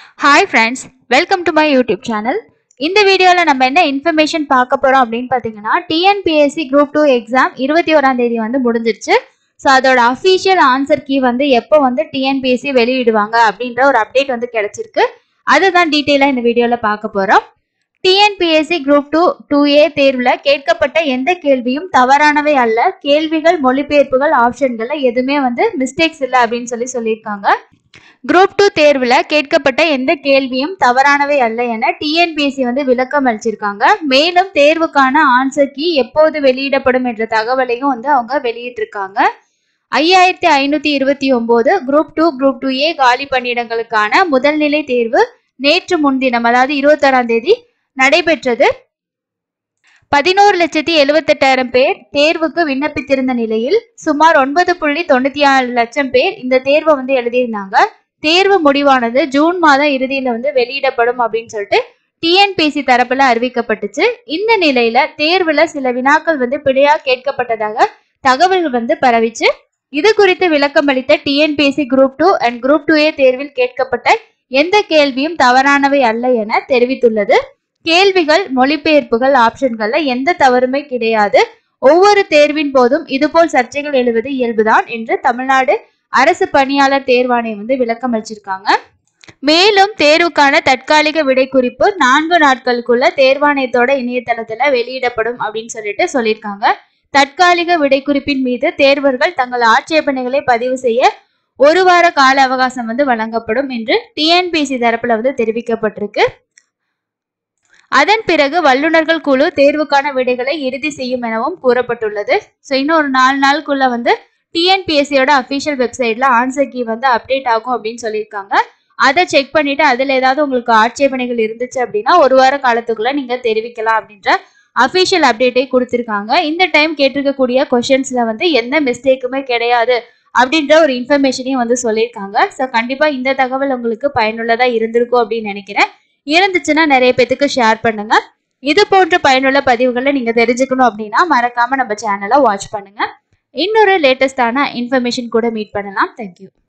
hi friends welcome to my YouTube channel இந்த வீடியோவில் நம்ம என்ன இன்ஃபர்மேஷன் பார்க்க போகிறோம் அப்படின்னு பார்த்தீங்கன்னா டிஎன்பிஎஸ்சி குரூப் டூ எக்ஸாம் இருபத்தி ஓராம் தேதி வந்து முடிஞ்சிருச்சு ஸோ அதோட அஃபீஷியல் ஆன்சர் கீ வந்து எப்போ வந்து டிஎன்பிஎஸ்சி வெளியிடுவாங்க அப்படின்ற ஒரு அப்டேட் வந்து கிடைச்சிருக்கு அதுதான் டீட்டெயிலாக இந்த வீடியோவில் பார்க்க போகிறோம் TNPSC group two two A தேர்வில் கேட்கப்பட்ட எந்த கேள்வியும் தவறானவை அல்ல கேள்விகள் மொழிபெயர்ப்புகள் ஆப்ஷன்கள்ல எதுவுமே வந்து மிஸ்டேக்ஸ் இல்லை அப்படின்னு சொல்லி சொல்லியிருக்காங்க குரூப் டூ தேர்வில் கேட்கப்பட்ட எந்த கேள்வியும் தவறானவை அல்ல என டிஎன்பிஎஸ்சி வந்து விளக்கம் அளிச்சிருக்காங்க மேலும் தேர்வுக்கான ஆன்சர் கீ எப்போது வெளியிடப்படும் என்ற தகவலையும் வந்து அவங்க வெளியிட்டிருக்காங்க ஐயாயிரத்தி ஐநூத்தி இருபத்தி ஒன்பது group two group two A காலி பணியிடங்களுக்கான முதல்நிலை தேர்வு நேற்று முன்தினம் அதாவது இருபத்தாறாம் தேதி நடைபெற்றது பதினோரு லட்சத்தி எழுவத்தெட்டாயிரம் பேர் தேர்வுக்கு விண்ணப்பித்திருந்த நிலையில் சுமார் ஒன்பது புள்ளி தொண்ணூத்தி ஆறு லட்சம் பேர் இந்த தேர்வை வந்து எழுதியிருந்தாங்க தேர்வு முடிவானது ஜூன் மாதம் இறுதியில வந்து வெளியிடப்படும் அப்படின்னு சொல்லிட்டு டிஎன்பிசி தரப்புல அறிவிக்கப்பட்டுச்சு இந்த நிலையில தேர்வுல சில வினாக்கள் வந்து பிழையா கேட்கப்பட்டதாக தகவல்கள் வந்து பரவிச்சு இது குறித்து விளக்கம் அளித்த TNPSC group two and group two A தேர்வில் கேட்கப்பட்ட எந்த கேள்வியும் தவறானவை அல்ல என தெரிவித்துள்ளது கேள்விகள் மொழிபெயர்ப்புகள் ஆப்ஷன்கள்ல எந்த தவறுமே கிடையாது ஒவ்வொரு தேர்வின் போதும் இதுபோல் சர்ச்சைகள் எழுவது இயல்புதான் என்று தமிழ்நாடு அரசு பணியாளர் தேர்வாணையம் வந்து விளக்கம் அளிச்சிருக்காங்க மேலும் தேர்வுக்கான தற்காலிக விடை குறிப்பு நான்கு நாட்களுக்குள்ள தேர்வாணையத்தோட இணையதளத்துல வெளியிடப்படும் அப்படின்னு சொல்லிட்டு சொல்லியிருக்காங்க தற்காலிக விடை குறிப்பின் மீது தேர்வர்கள் தங்கள் ஆட்சேபனைகளை பதிவு செய்ய ஒரு வார கால அவகாசம் வந்து வழங்கப்படும் என்று டிஎன்பிசி தரப்புல வந்து தெரிவிக்கப்பட்டிருக்கு அதன் பிறகு வல்லுநர்கள் குழு தேர்வுக்கான விடைகளை இறுதி செய்யும் எனவும் கூறப்பட்டுள்ளது ஸோ இன்னும் ஒரு நாலு நாளுக்குள்ள வந்து டிஎன்பிஎஸ்சியோட அஃபிஷியல் வெப்சைட்ல ஆன்சர் கீ வந்து அப்டேட் ஆகும் அப்படின்னு சொல்லியிருக்காங்க அதை செக் பண்ணிட்டு அதுல ஏதாவது உங்களுக்கு ஆட்சேபனைகள் இருந்துச்சு அப்படின்னா ஒரு வார காலத்துக்குள்ள நீங்க தெரிவிக்கலாம் அப்படின்ற அஃபிஷியல் அப்டேட்டை கொடுத்துருக்காங்க இந்த டைம் கேட்டிருக்கக்கூடிய கொஷின்ஸ்ல வந்து எந்த மிஸ்டேக்குமே கிடையாது அப்படின்ற ஒரு இன்ஃபர்மேஷனையும் வந்து சொல்லியிருக்காங்க ஸோ கண்டிப்பா இந்த தகவல் உங்களுக்கு பயனுள்ளதா இருந்திருக்கும் அப்படின்னு நினைக்கிறேன் இருந்துச்சுன்னா நிறைய பேத்துக்கு ஷேர் பண்ணுங்க இது போன்ற பயனுள்ள பதிவுகளை நீங்க தெரிஞ்சுக்கணும் அப்படின்னா மறக்காம நம்ம சேனலை வாட்ச் பண்ணுங்க இன்னொரு லேட்டஸ்டான இன்ஃபர்மேஷன் கூட மீட் பண்ணலாம் தேங்க்யூ